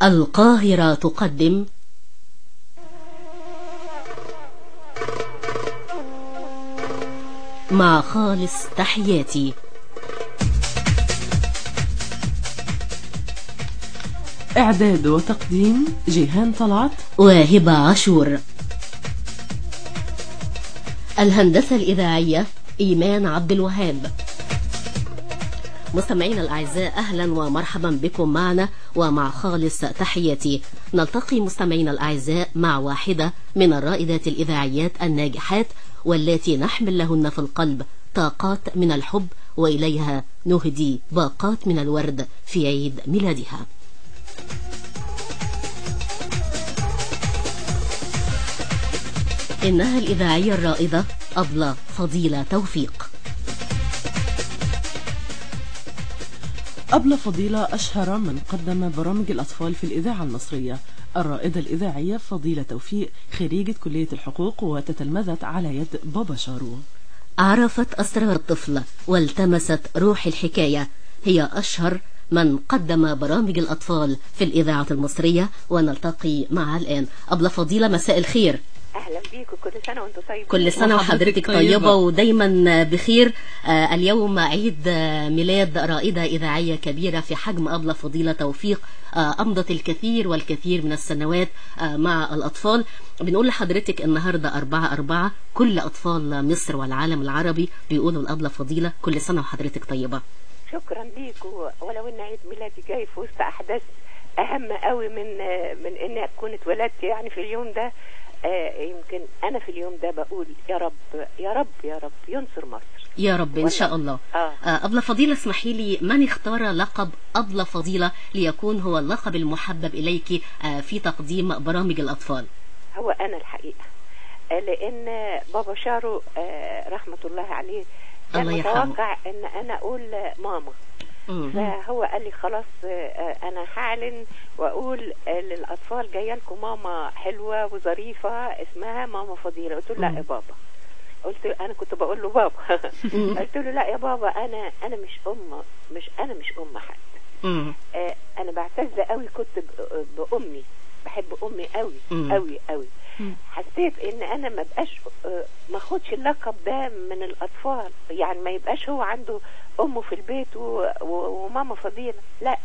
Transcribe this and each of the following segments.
القاهرة تقدم مع خالص تحياتي إعداد وتقديم جيهان طلعت وهبة عاشور الهندسة الإذاعية إيمان عبد الوهاب مستمعينا الأعزاء أهلا ومرحبا بكم معنا ومع خالص تحياتي نلتقي مستمعينا الأعزاء مع واحدة من الرائدات الإذاعيات الناجحات والتي نحمل لهن في القلب طاقات من الحب وإليها نهدي باقات من الورد في عيد ميلادها إنها الإذاعية الرائدة أبلة فضيلة توفيق أبلة فضيلة أشهر من قدم برامج الأطفال في الإذاعة المصرية الرائدة الإذاعية فضيلة توفيق خريجة كلية الحقوق وتتلمذت على يد بابا شارو عرفت أسرار الطفل والتمست روح الحكاية هي أشهر من قدم برامج الأطفال في الإذاعة المصرية ونلتقي معها الآن أبلة فضيلة مساء الخير اهلا بيكم كل سنه وانتم طيبين كل سنة وحضرتك وحضرتك طيبة. طيبة ودايما بخير آه، اليوم عيد آه، ميلاد رائدة إذاعية كبيرة في حجم أبلة فضيلة توفيق آه، أمضت الكثير والكثير من السنوات آه، مع الأطفال بنقول لحضرتك النهاردة أربعة أربعة كل أطفال مصر والعالم العربي بيقولوا الأبلة فضيلة كل سنة وحضرتك طيبة شكرا ليكم ولو ان عيد ميلادي جاي في وسط احداث اهم قوي من من اني اكون اتولدت يعني في اليوم ده آه، يمكن انا في اليوم ده بقول يا رب يا رب يا رب ينصر مصر يا رب إن ولا- شاء الله اه آه، أبلة فضيلة اسمحي لي من اختار لقب أبلة فضيلة ليكون هو اللقب المحبب إليك آه، في تقديم برامج الأطفال هو انا الحقيقه آه، لان بابا شارو آه، رحمه الله عليه كان الله يرحمه. متوقع ان انا اقول ماما مم. فهو قال لي خلاص آه، انا هعلن واقول آه، للاطفال جايه لكم ماما حلوه وظريفه اسمها ماما فضيله قلت له لا مم. يا بابا قلت له انا كنت بقول له بابا مم. قلت له لا يا بابا انا انا مش ام مش انا مش ام حد مم. آه، انا بعتز قوي كنت ب- بامي بحب امي قوي مم. قوي قوي مم. حسيت ان انا ما بقاش آه، ما اخدش اللقب ده من الاطفال يعني ما يبقاش هو عنده امه في البيت و... و... وماما فضيله لا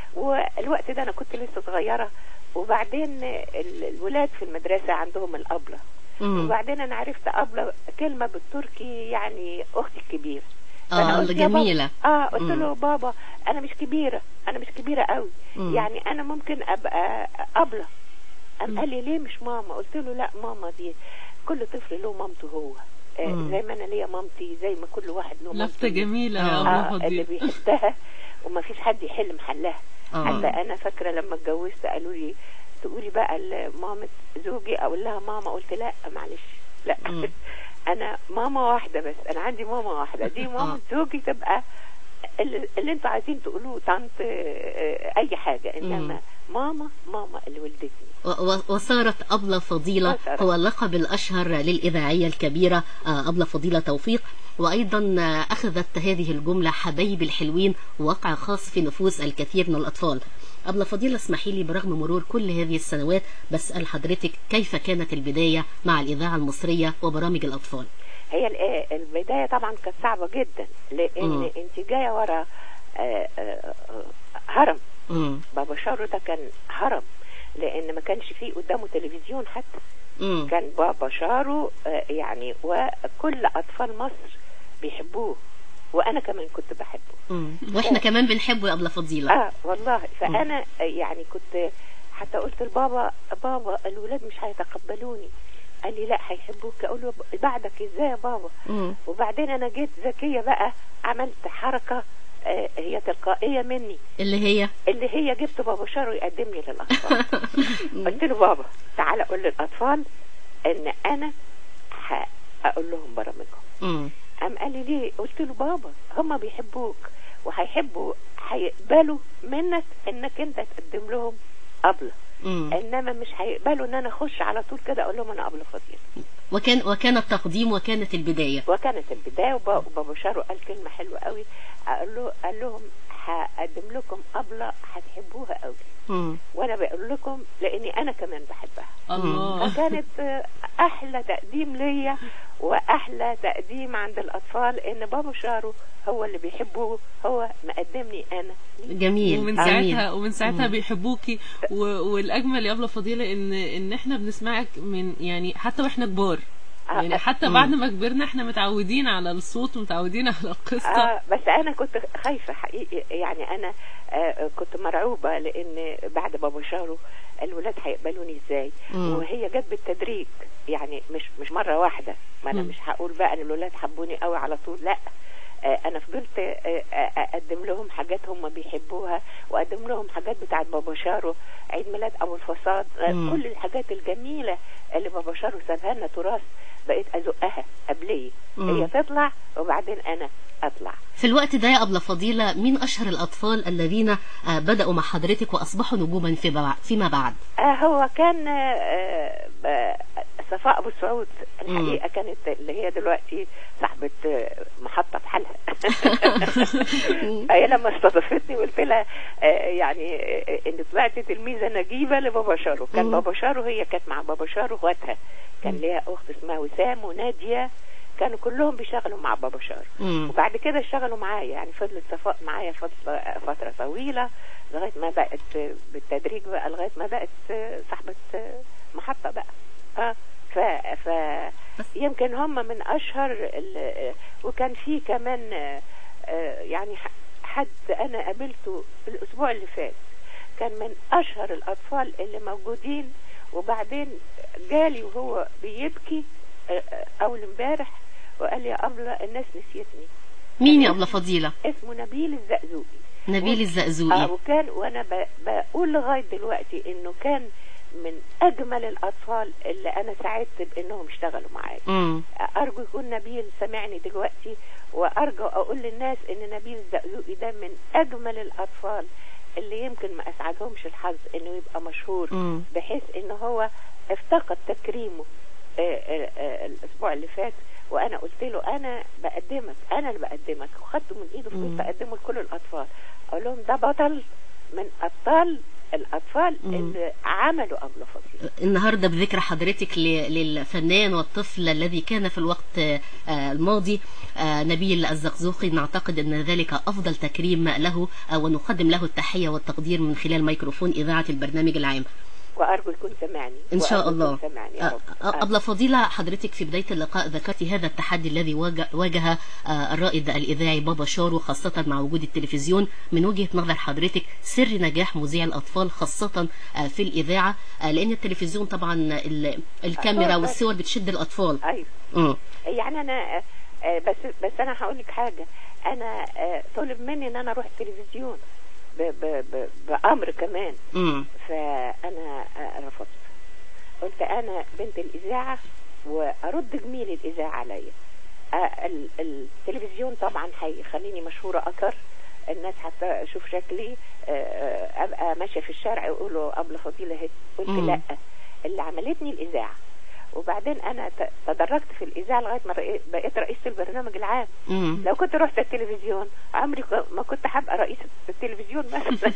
والوقت ده انا كنت لسه صغيره وبعدين ال- الولاد في المدرسه عندهم الابله مم. وبعدين انا عرفت ابله كلمه بالتركي يعني اختي الكبيره اه فأنا قلت يا بابا- جميلة اه قلت مم. له بابا انا مش كبيره انا مش كبيره قوي مم. يعني انا ممكن ابقى ابله مم. قام قال لي ليه مش ماما قلت له لا ماما دي كل طفل له مامته هو آه مم. زي ما انا ليا مامتي زي ما كل واحد له مامته لفتة جميلة يا آه، أبلة آه اللي فضيلة بيحبها وما فيش حد يحل محلها آه. حتى انا فاكره لما اتجوزت قالوا لي تقولي بقى لمامة زوجي اقول لها ماما قلت لا معلش لا مم. انا ماما واحده بس انا عندي ماما واحده دي ماما زوجي تبقى اللي, اللي انتوا عايزين تقولوه طنط آه، اي حاجه انما ماما ماما اللي ولدتني و- و- وصارت أبلة فضيلة وصارت. هو اللقب الأشهر للإذاعية الكبيرة آه، أبلة فضيلة توفيق وأيضا آه، أخذت هذه الجملة حبايب الحلوين وقع خاص في نفوس الكثير من الأطفال أبلة فضيلة اسمحي لي برغم مرور كل هذه السنوات بسأل حضرتك كيف كانت البداية مع الإذاعة المصرية وبرامج الأطفال هي ال- آه، البدايه طبعا كانت صعبه جدا لان مم. انت جايه ورا آه، آه، آه، هرم مم. بابا شارو ده كان هرم لان ما كانش فيه قدامه تلفزيون حتى مم. كان بابا شارو آه، يعني وكل اطفال مصر بيحبوه وانا كمان كنت بحبه مم. وإحنا كمان بنحبه يا أبلة فضيلة اه والله فانا آه، يعني كنت حتى قلت لبابا بابا الولاد مش هيتقبلوني قال لي لا هيحبوك اقول له بعدك ازاي يا بابا مم. وبعدين انا جيت ذكيه بقى عملت حركه آه، هي تلقائيه مني اللي هي اللي هي جبت بابا شارو يقدمني للاطفال قلت له بابا تعالى قول للاطفال ان انا هقول لهم برامجهم مم. قام قال لي ليه قلت له بابا هم بيحبوك وهيحبوا هيقبلوا منك انك انت تقدم لهم ابله مم. انما مش هيقبلوا ان انا اخش على طول كده اقول لهم انا ابله فضيله وكان وكان التقديم وكانت البداية وكانت البدايه وبا- وبابا شارو قال كلمه حلوه قوي قال له قال لهم هقدم لكم أبلة هتحبوها قوي مم. وانا بقول لكم لاني انا كمان بحبها الله فكانت آه، احلى تقديم ليا واحلى تقديم عند الاطفال ان بابا شارو هو اللي بيحبوه هو مقدمني انا جميل ومن جميل. ساعتها ومن ساعتها بيحبوكي و... والاجمل يا ابله فضيله ان ان احنا بنسمعك من يعني حتى واحنا كبار يعني حتى مم. بعد ما كبرنا احنا متعودين على الصوت ومتعودين على القصه آه بس انا كنت خايفه حقيقي يعني انا آه كنت مرعوبه لان بعد بابا شارو الولاد هيقبلوني ازاي مم. وهي جت بالتدريج يعني مش مش مره واحده ما انا مم. مش هقول بقى ان الولاد حبوني قوي على طول لا آه انا فضلت آه آه، اقدم لهم حاجات هم بيحبوها واقدم لهم حاجات بتاعت بابا شارو عيد ميلاد ابو الفصاد آه، مم. كل الحاجات الجميله اللي بابا شارو سابها لنا تراث بقيت ازقها قبليه مم. هي تطلع وبعدين انا اطلع في الوقت ده يا أبلة فضيلة مين أشهر الأطفال الذين آه، بدأوا مع حضرتك وأصبحوا نجوما في بع- فيما بعد آه هو كان آه آه صفاء ابو سعود الحقيقه كانت اللي هي دلوقتي صاحبه آه، محطه في حالها هي لما استضافتني قلت لها آه يعني آه، ان طلعت تلميذه نجيبه لبابا شارو كان مم. بابا شارو هي كانت مع بابا شارو اخواتها كان ليها اخت اسمها وسام وناديه كانوا كلهم بيشتغلوا مع بابا شارو مم. وبعد كده اشتغلوا معايا يعني فضلت صفاء معايا فترة, فترة طويلة لغاية ما بقت بالتدريج بقى لغاية ما بقت صاحبة محطة بقى اه ف, ف يمكن هم من أشهر ال- وكان في كمان آه، آه، يعني ح- حد أنا قابلته الأسبوع اللي فات كان من أشهر الأطفال اللي موجودين وبعدين جالي وهو بيبكي آه، آه، أول امبارح وقال لي يا أبلة الناس نسيتني مين يا أبلة فضيلة اسمه نبيل الزقزوقي نبيل اه الزقزوقي وكان وانا ب- بقول لغايه دلوقتي انه كان من اجمل الاطفال اللي انا سعدت بانهم اشتغلوا معايا مم. ارجو يكون نبيل سمعني دلوقتي وارجو اقول للناس ان نبيل الزقزوقي ده من اجمل الاطفال اللي يمكن ما اسعدهمش الحظ انه يبقى مشهور مم. بحيث ان هو افتقد تكريمه آه، آه، آه، الاسبوع اللي فات وانا قلت له انا بقدمك انا اللي بقدمك وخدته من ايده مم. فضلت اقدمه لكل الاطفال اقول لهم ده بطل من ابطال الاطفال مم. اللي عملوا ابله فضيله النهارده بذكر حضرتك ل- للفنان والطفل الذي كان في الوقت آه، الماضي آه، نبيل الزقزوقي نعتقد ان ذلك افضل تكريم له آه، ونقدم له التحيه والتقدير من خلال ميكروفون اذاعه البرنامج العام وارجو يكون سمعني ان شاء وأرجو الله يكون سمعني يا آه، رب آه، أبلة فضيلة حضرتك في بداية اللقاء ذكرت هذا التحدي الذي واجه, واجه آه، الرائد الإذاعي بابا شارو خاصة مع وجود التلفزيون من وجهة نظر حضرتك سر نجاح مذيع الأطفال خاصة آه، في الإذاعة آه، لأن التلفزيون طبعا ال- الكاميرا آه، والصور بتشد الأطفال ايوه مم. يعني انا آه، آه، بس بس انا هقول لك حاجه انا آه، طلب مني ان انا اروح التلفزيون ب- ب- ب- بامر كمان مم. فانا آه، رفضت قلت انا بنت الاذاعه وارد جميل الاذاعه عليا آه، ال- التلفزيون طبعا هيخليني مشهوره اكتر الناس حتى اشوف شكلي آه، آه، ابقى ماشيه في الشارع يقولوا ابله فضيله اهي قلت مم. لا اللي عملتني الاذاعه وبعدين انا ت- تدرجت في الاذاعه لغايه ما رئي- بقيت رئيسه البرنامج العام مم. لو كنت رحت التلفزيون عمري ك- ما كنت هبقى رئيسة التلفزيون مثلا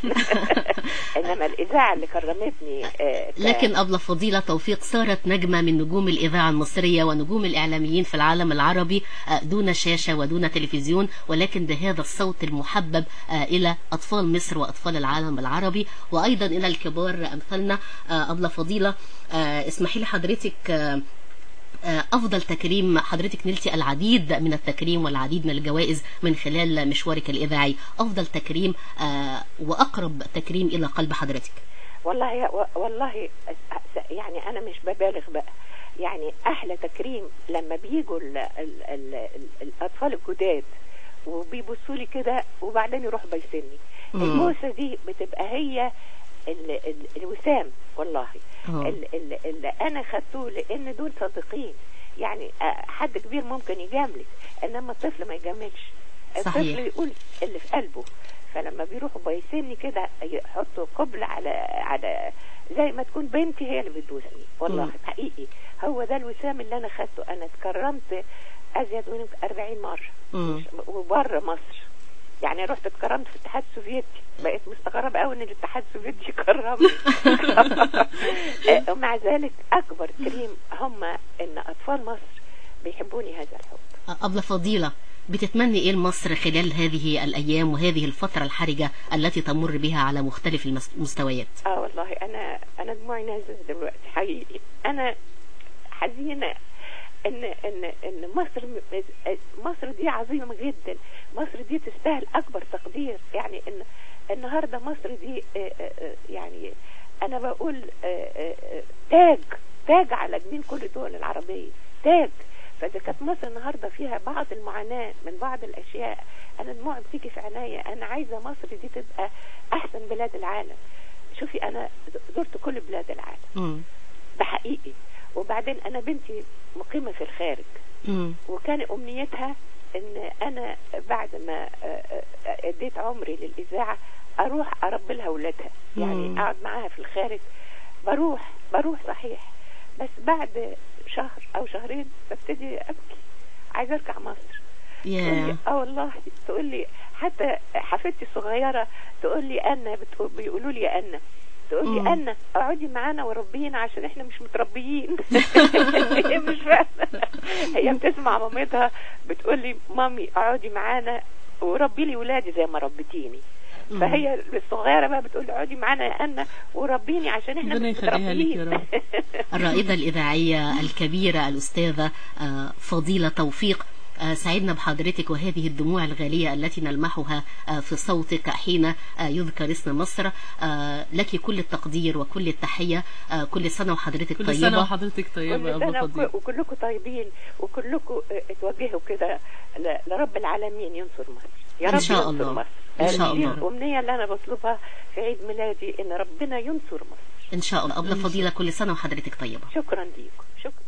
انما الاذاعه اللي كرمتني آه، ف- لكن أبلة فضيلة توفيق صارت نجمة من نجوم الإذاعة المصرية ونجوم الإعلاميين في العالم العربي آه، دون شاشة ودون تلفزيون ولكن بهذا الصوت المحبب آه، إلى أطفال مصر وأطفال العالم العربي وأيضا إلى الكبار أمثالنا آه، أبلة فضيلة آه، اسمحي لي حضرتك آه، آه، أفضل تكريم حضرتك نلتي العديد من التكريم والعديد من الجوائز من خلال مشوارك الإذاعي أفضل تكريم آه، وأقرب تكريم إلى قلب حضرتك والله والله يعني انا مش ببالغ بقى يعني احلى تكريم لما بيجوا ال ال ال ال الاطفال الجداد وبيبصوا لي كده وبعدين يروحوا بايسني مم. البوسه دي بتبقى هي ال ال الوسام والله آه. ال- ال- اللي انا خدته لان دول صادقين يعني آه، حد كبير ممكن يجاملك انما الطفل ما يجاملش صحيح. الطفل يقول اللي في قلبه فلما بيروحوا بايسني كده يحطوا قبل على على زي ما تكون بنتي هي اللي بتبوسني والله مم. حقيقي هو ده الوسام اللي انا خدته انا اتكرمت ازيد من 40 مره مم. مش- وبره مصر يعني رحت اتكرمت في الاتحاد السوفيتي بقيت مستغربه قوي ان الاتحاد السوفيتي كرمني ومع ذلك اكبر كريم هم ان اطفال مصر بيحبوني هذا الحب أبلة فضيلة بتتمني إيه لمصر خلال هذه الأيام وهذه الفترة الحرجة التي تمر بها على مختلف المس- المستويات اه والله انا انا دموعي نازله دلوقتي حقيقي انا حزينه ان ان ان مصر م- مصر دي عظيمه جدا مصر دي تستاهل اكبر تقدير يعني ان النهارده مصر دي آه، آه، آه، يعني انا بقول آه، آه، آه، تاج تاج على جبين كل الدول العربيه تاج فاذا كانت مصر النهارده فيها بعض المعاناه من بعض الاشياء انا دموعي بتيجي في عينيا انا عايزه مصر دي تبقى احسن بلاد العالم شوفي انا زرت كل بلاد العالم مم. ده حقيقي وبعدين انا بنتي مقيمه في الخارج مم. وكان امنيتها ان انا بعد ما آه، آه، اديت عمري للاذاعه اروح اربي لها اولادها مم. يعني اقعد معاها في الخارج بروح بروح صحيح بس بعد شهر او شهرين ببتدي ابكي عايزه ارجع مصر تقول لي يا اه والله تقول لي حتى حفيدتي الصغيره تقول لي انا بتقول بيقولوا لي يا انا تقول مم. لي انا اقعدي معانا وربينا عشان احنا مش متربيين هي مش فاهمه هي بتسمع مامتها بتقول لي مامي اقعدي معانا وربي لي ولادي زي ما ربيتيني مم. فهي الصغيره بقى بتقول لي اقعدي معانا يا انا وربيني عشان احنا ربنا مش يخليها لك يا متربيين الرائدة الإذاعية الكبيرة الأستاذة آه، فضيلة توفيق آه، سعدنا بحضرتك وهذه الدموع الغالية التي نلمحها آه، في صوتك حين آه، يذكر اسم مصر آه، لك كل التقدير وكل التحية آه، كل سنة وحضرتك كل طيبة سنة وحضرتك طيبة كل يا أبو سنة فضيل وك- وكلكم طيبين وكلكم اه، اتوجهوا كده ل- لرب العالمين ينصر مصر يا إن رب شاء ينصر الله. مصر إن شاء دي الله. الأمنية اللي أنا بطلبها في عيد ميلادي إن ربنا ينصر مصر إن شاء الله أبلة فضيلة كل سنة وحضرتك طيبة شكرا ليكم شكرا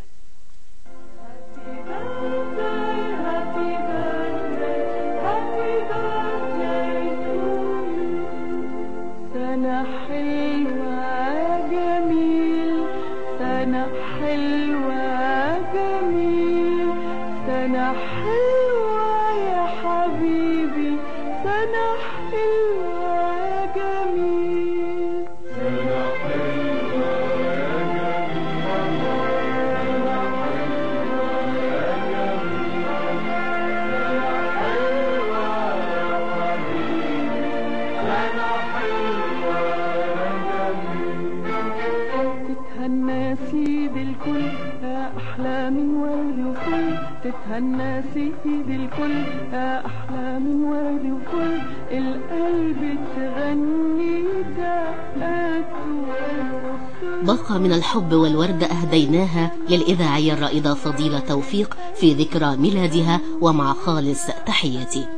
سنة حلوة جميل سنة حلوة جميل سنة حلوة يا حبيبي سنة حلوة جميل تتهنى سيد الكل يا أحلى من ورد وفل تتهنى سيد الكل يا أحلى من ورد وفل القلب تغني دقاته باقة من الحب والورد أهديناها للإذاعية الرائدة فضيلة توفيق في ذكرى ميلادها ومع خالص تحياتي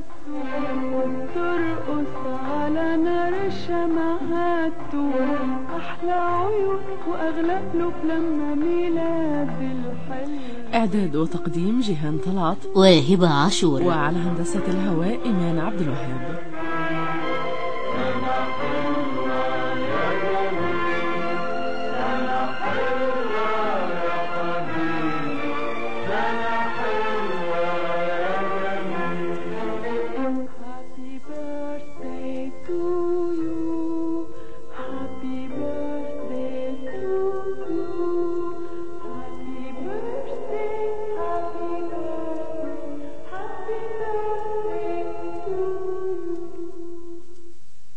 وترقص على نار شمعاته أحلى عيون وأغلى قلوب لما ميلاد الحلم إعداد وتقديم جيهان طلعت وهبة عاشور وعلى هندسة الهواء إيمان عبد الوهاب